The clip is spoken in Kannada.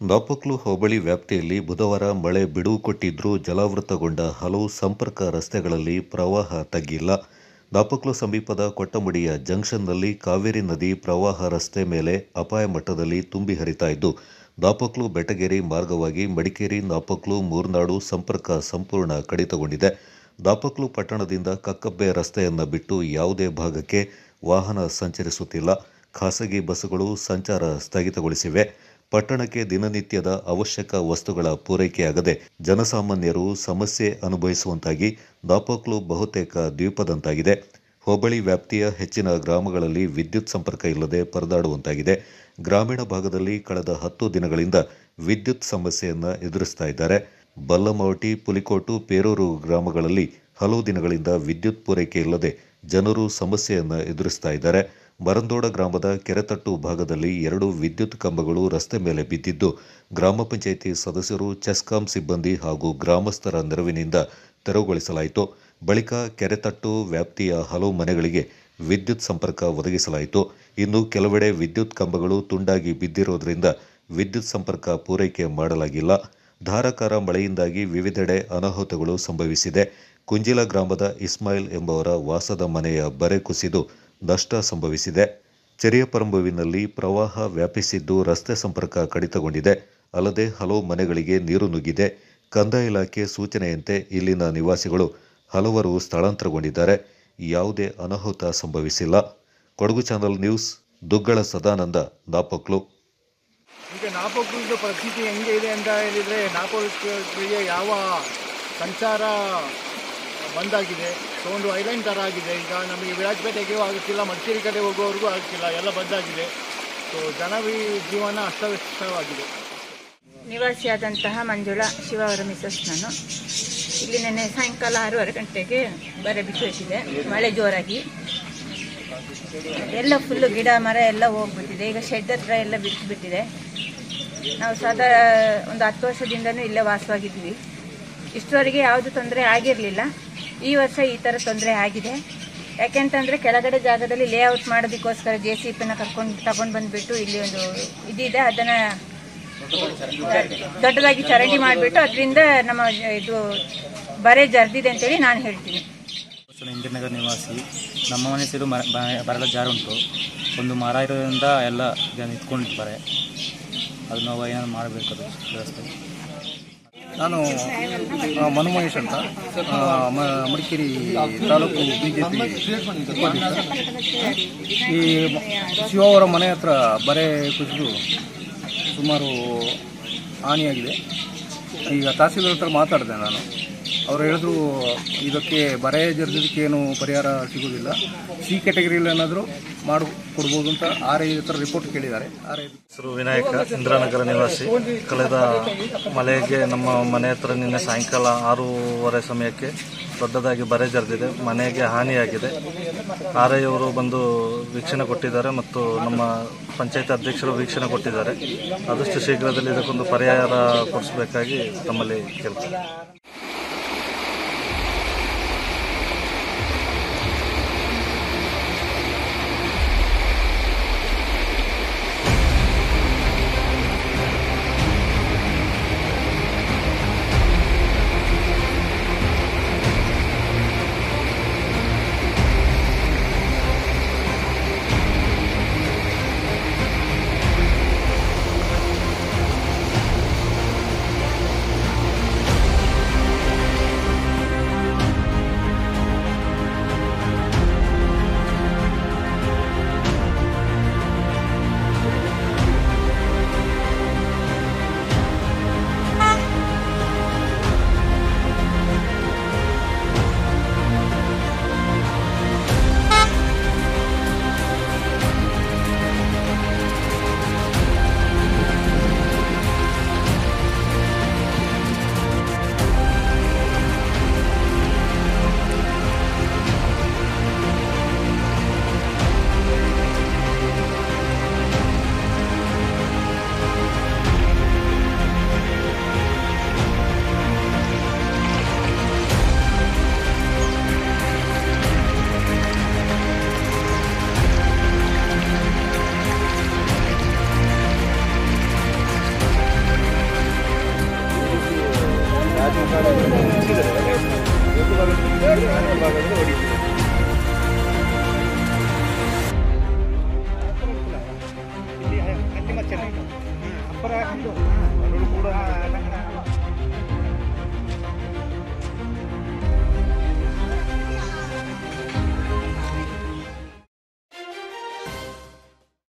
ನಾಪಕ್ಲು ಹೋಬಳಿ ವ್ಯಾಪ್ತಿಯಲ್ಲಿ ಬುಧವಾರ ಮಳೆ ಬಿಡುವು ಕೊಟ್ಟಿದ್ರೂ ಜಲಾವೃತಗೊಂಡ ಹಲವು ಸಂಪರ್ಕ ರಸ್ತೆಗಳಲ್ಲಿ ಪ್ರವಾಹ ತಗ್ಗಿಲ್ಲ ನಾಪಕ್ಲು ಸಮೀಪದ ಕೊಟ್ಟಮುಡಿಯ ಜಂಕ್ಷನ್ನಲ್ಲಿ ಕಾವೇರಿ ನದಿ ಪ್ರವಾಹ ರಸ್ತೆ ಮೇಲೆ ಅಪಾಯ ಮಟ್ಟದಲ್ಲಿ ತುಂಬಿ ಹರಿತಾ ಇದ್ದು ನಾಪಕ್ಲು ಬೆಟಗೇರಿ ಮಾರ್ಗವಾಗಿ ಮಡಿಕೇರಿ ನಾಪಕ್ಲು ಮೂರ್ನಾಡು ಸಂಪರ್ಕ ಸಂಪೂರ್ಣ ಕಡಿತಗೊಂಡಿದೆ ನಾಪಕ್ಲು ಪಟ್ಟಣದಿಂದ ಕಕ್ಕಬ್ಬೆ ರಸ್ತೆಯನ್ನು ಬಿಟ್ಟು ಯಾವುದೇ ಭಾಗಕ್ಕೆ ವಾಹನ ಸಂಚರಿಸುತ್ತಿಲ್ಲ ಖಾಸಗಿ ಬಸ್ಸುಗಳು ಸಂಚಾರ ಸ್ಥಗಿತಗೊಳಿಸಿವೆ ಪಟ್ಟಣಕ್ಕೆ ದಿನನಿತ್ಯದ ಅವಶ್ಯಕ ವಸ್ತುಗಳ ಪೂರೈಕೆಯಾಗದೆ ಜನಸಾಮಾನ್ಯರು ಸಮಸ್ಯೆ ಅನುಭವಿಸುವಂತಾಗಿ ನಾಪಕ್ಲು ಬಹುತೇಕ ದ್ವೀಪದಂತಾಗಿದೆ ಹೋಬಳಿ ವ್ಯಾಪ್ತಿಯ ಹೆಚ್ಚಿನ ಗ್ರಾಮಗಳಲ್ಲಿ ವಿದ್ಯುತ್ ಸಂಪರ್ಕ ಇಲ್ಲದೆ ಪರದಾಡುವಂತಾಗಿದೆ ಗ್ರಾಮೀಣ ಭಾಗದಲ್ಲಿ ಕಳೆದ ಹತ್ತು ದಿನಗಳಿಂದ ವಿದ್ಯುತ್ ಸಮಸ್ಯೆಯನ್ನು ಎದುರಿಸ್ತಾ ಇದ್ದಾರೆ ಬಲ್ಲಮವಟಿ ಪುಲಿಕೋಟು ಪೇರೂರು ಗ್ರಾಮಗಳಲ್ಲಿ ಹಲವು ದಿನಗಳಿಂದ ವಿದ್ಯುತ್ ಪೂರೈಕೆ ಇಲ್ಲದೆ ಜನರು ಸಮಸ್ಯೆಯನ್ನು ಎದುರಿಸ್ತಾ ಇದ್ದಾರೆ ಮರಂದೋಡ ಗ್ರಾಮದ ಕೆರೆತಟ್ಟು ಭಾಗದಲ್ಲಿ ಎರಡು ವಿದ್ಯುತ್ ಕಂಬಗಳು ರಸ್ತೆ ಮೇಲೆ ಬಿದ್ದಿದ್ದು ಗ್ರಾಮ ಪಂಚಾಯಿತಿ ಸದಸ್ಯರು ಚೆಸ್ಕಾಂ ಸಿಬ್ಬಂದಿ ಹಾಗೂ ಗ್ರಾಮಸ್ಥರ ನೆರವಿನಿಂದ ತೆರವುಗೊಳಿಸಲಾಯಿತು ಬಳಿಕ ಕೆರೆತಟ್ಟು ವ್ಯಾಪ್ತಿಯ ಹಲವು ಮನೆಗಳಿಗೆ ವಿದ್ಯುತ್ ಸಂಪರ್ಕ ಒದಗಿಸಲಾಯಿತು ಇನ್ನು ಕೆಲವೆಡೆ ವಿದ್ಯುತ್ ಕಂಬಗಳು ತುಂಡಾಗಿ ಬಿದ್ದಿರೋದ್ರಿಂದ ವಿದ್ಯುತ್ ಸಂಪರ್ಕ ಪೂರೈಕೆ ಮಾಡಲಾಗಿಲ್ಲ ಧಾರಾಕಾರ ಮಳೆಯಿಂದಾಗಿ ವಿವಿಧೆಡೆ ಅನಾಹುತಗಳು ಸಂಭವಿಸಿದೆ ಕುಂಜಿಲ ಗ್ರಾಮದ ಇಸ್ಮಾಯಿಲ್ ಎಂಬವರ ವಾಸದ ಮನೆಯ ಬರೆ ಕುಸಿದು ನಷ್ಟ ಸಂಭವಿಸಿದೆ ಚೆರಿಯಪರಂಬುವಿನಲ್ಲಿ ಪ್ರವಾಹ ವ್ಯಾಪಿಸಿದ್ದು ರಸ್ತೆ ಸಂಪರ್ಕ ಕಡಿತಗೊಂಡಿದೆ ಅಲ್ಲದೆ ಹಲವು ಮನೆಗಳಿಗೆ ನೀರು ನುಗ್ಗಿದೆ ಕಂದಾಯ ಇಲಾಖೆ ಸೂಚನೆಯಂತೆ ಇಲ್ಲಿನ ನಿವಾಸಿಗಳು ಹಲವರು ಸ್ಥಳಾಂತರಗೊಂಡಿದ್ದಾರೆ ಯಾವುದೇ ಅನಾಹುತ ಸಂಭವಿಸಿಲ್ಲ ಕೊಡಗು ಚಾನಲ್ ನ್ಯೂಸ್ ದುಗ್ಗಳ ಸದಾನಂದ ನಾಪಕ್ಲು ಈಗ ನಾಪೋಕ್ಲದ ಪರಿಸ್ಥಿತಿ ಹೆಂಗೆ ಇದೆ ಅಂತ ಹೇಳಿದರೆ ನಾಪೋಕ್ಲಿಗೆ ಯಾವ ಸಂಚಾರ ಬಂದಾಗಿದೆ ಸೊ ಒಂದು ಐಲೈನ್ ಥರ ಆಗಿದೆ ಈಗ ನಮಗೆ ವಿರಾಜಪೇಟೆಗೆ ಆಗುತ್ತಿಲ್ಲ ಮಡಿಕೇರಿ ಕಡೆ ಹೋಗೋವರೆಗೂ ಆಗ್ತಿಲ್ಲ ಎಲ್ಲ ಬಂದಾಗಿದೆ ಸೊ ಜನ ಜೀವನ ಅಸ್ತವ್ಯಸ್ತವಾಗಿದೆ ನಿವಾಸಿಯಾದಂತಹ ಮಂಜುಳಾ ಶಿವ ಅವರ ಮಿಸಸ್ ನಾನು ಇಲ್ಲಿ ನೆನ್ನೆ ಸಾಯಂಕಾಲ ಆರೂವರೆ ಗಂಟೆಗೆ ಬರೆ ಬಿಸಿದೆ ಮಳೆ ಜೋರಾಗಿ ಎಲ್ಲ ಫುಲ್ಲು ಗಿಡ ಮರ ಎಲ್ಲ ಹೋಗ್ಬಿಟ್ಟಿದೆ ಈಗ ಶೆಡ್ ಹತ್ರ ಎಲ್ಲ ಬಿಟ್ಟು ಬಿಟ್ಟಿದೆ ನಾವು ಸದಾ ಒಂದು ಹತ್ತು ವರ್ಷದಿಂದನೂ ಇಲ್ಲೇ ವಾಸವಾಗಿದ್ವಿ ಇಷ್ಟವರೆಗೆ ಯಾವುದು ತೊಂದರೆ ಆಗಿರಲಿಲ್ಲ ಈ ವರ್ಷ ಈ ಥರ ತೊಂದರೆ ಆಗಿದೆ ಯಾಕೆಂತಂದರೆ ಕೆಳಗಡೆ ಜಾಗದಲ್ಲಿ ಲೇಔಟ್ ಮಾಡೋದಕ್ಕೋಸ್ಕರ ಜೆ ಸಿ ಪಿನ ಕರ್ಕೊಂಡು ತಗೊಂಡು ಬಂದುಬಿಟ್ಟು ಇಲ್ಲಿ ಒಂದು ಇದಿದೆ ಅದನ್ನು ದೊಡ್ಡದಾಗಿ ಚರಂಡಿ ಮಾಡಿಬಿಟ್ಟು ಅದರಿಂದ ನಮ್ಮ ಇದು ಬರೆ ಜರ್ದಿದೆ ಅಂತೇಳಿ ನಾನು ಹೇಳ್ತೀನಿ ನಾನು ಇಂದಿರನಗರ ನಿವಾಸಿ ನಮ್ಮ ಮನೆ ಸೈಡು ಮರ ಬ- ಬರಲ ಜಾರುಂಟು ಒಂದು ಮರ ಇರೋದ್ರಿಂದ ಎಲ್ಲ ಜನ ನಿಂತ್ಕೊಂಡಿರ್ತಾರೆ ಅದು ನಾವು ಏನಾದ್ರು ಮಾಡಬೇಕು ಅದು ವ್ಯವಸ್ಥೆ ನಾನು ಆ, ಮನು ಮಹೇಶ್ ಅಂತ ಆ, ಮ- Madikeri taluk B J P ಈ ಮ- ಶಿವ ಅವರ ಮನೆ ಹತ್ರ ಬರೆ ಕುಸಿದು ಸುಮಾರು ಹಾನಿಯಾಗಿದೆ ಈಗ ತಹಸೀಲ್ದಾರ್ ಹತ್ರ ಮಾತಾಡಿದೆ ನಾನು ಅವ್ರು ಹೇಳಿದ್ರು ಇದಕ್ಕೆ ಬರೆ ಜರ್ದಿದ್ದಕ್ಕೆ ಏನು ಪರಿಹಾರ ಸಿಗೋದಿಲ್ಲ ಸಿ ಕ್ಯಾಟಗರಿಯಲ್ಲಿ ಏನಾದರೂ ಮಾಡಿ ಕೊಡ್ಬೋದು ಅಂತ ಆರ್ ಐ ಹತ್ರ ರಿಪೋರ್ಟ್ ಕೇಳಿದ್ದಾರೆ ಆರ್ ಐ ಹೆಸರು ವಿನಾಯಕ ಇಂದಿರಾನಗರ ನಿವಾಸಿ ಕಳೆದ ಮಳೆಗೆ ನಮ್ಮ ಮನೆ ಹತ್ರ ನಿನ್ನೆ ಸಾಯಂಕಾಲ ಆರೂವರೆ ಸಮಯಕ್ಕೆ ದೊಡ್ಡದಾಗಿ ಬರೆ ಜರಿದಿದೆ ಮನೆಗೆ ಹಾನಿಯಾಗಿದೆ ಆರ್ ಐ ಅವರು ಬಂದು ವೀಕ್ಷಣೆ ಕೊಟ್ಟಿದ್ದಾರೆ ಮತ್ತು ನಮ್ಮ ಪಂಚಾಯತ್ ಅಧ್ಯಕ್ಷರು ವೀಕ್ಷಣೆ ಕೊಟ್ಟಿದ್ದಾರೆ ಆದಷ್ಟು ಶೀಘ್ರದಲ್ಲಿ ಇದಕ್ಕೊಂದು ಪರಿಹಾರ ಕೊಡಿಸಬೇಕಾಗಿ ತಮ್ಮಲ್ಲಿ ಕೇಳ್ತಾರೆ ಮುಚ್ಚಿದ್ದಾರೆ ಒಂದು ಭಾಗದಲ್ಲಿ ಮುಚ್ಚಿದ್ದಾರೆ, ಒಂದು ಭಾಗದಲ್ಲಿ ಹೊಡಿತಿದ್ದಾರೆ